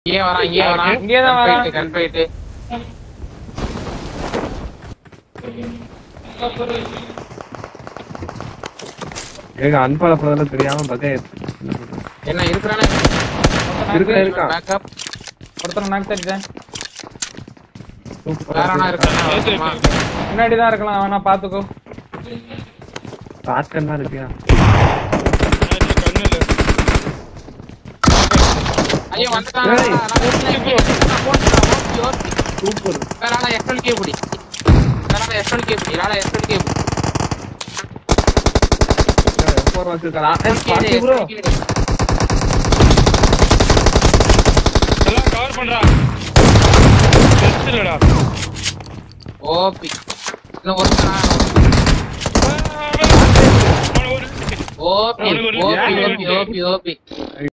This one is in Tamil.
இங்கே வரான் இங்கே வரான் இங்கே தான் வரான். கன் ஃபைட்டு ஏங்க அன்பால போறதெல்லாம் தெரியாம பார்த்தே என்ன இருக்கிறானே இருக்கா இருக்கா பேக்கப் ஒருத்தர் நாக்கு தட்டிட்டேன் வேற ஒண்ணா இருக்கானா முன்னாடி தான் இருக்கலாம் வேணா பாத்துக்கோ ஷாட்கன் தான் இருக்கியா கண்ணு இல்ல ஐயோ வந்துட்டான் ஏய். சூப்பர் வேற ஆளா எஸ்எல்கே புடி வேற ஆளா எஸ்எல்கே புடி வேற ஆளா எஸ்எல்கே புடி போர் வச்சிருக்கா SLK ப்ரோ எல்லாம் கவர் பண்றா டெஸ்ட் இல்லடா ஓபி இன்னும் ஒருத்தனா அவன ஒரு ஓபி அவனுக்கு ஒரு ஓபி ஏன் ஓபி ஓபி ஓபி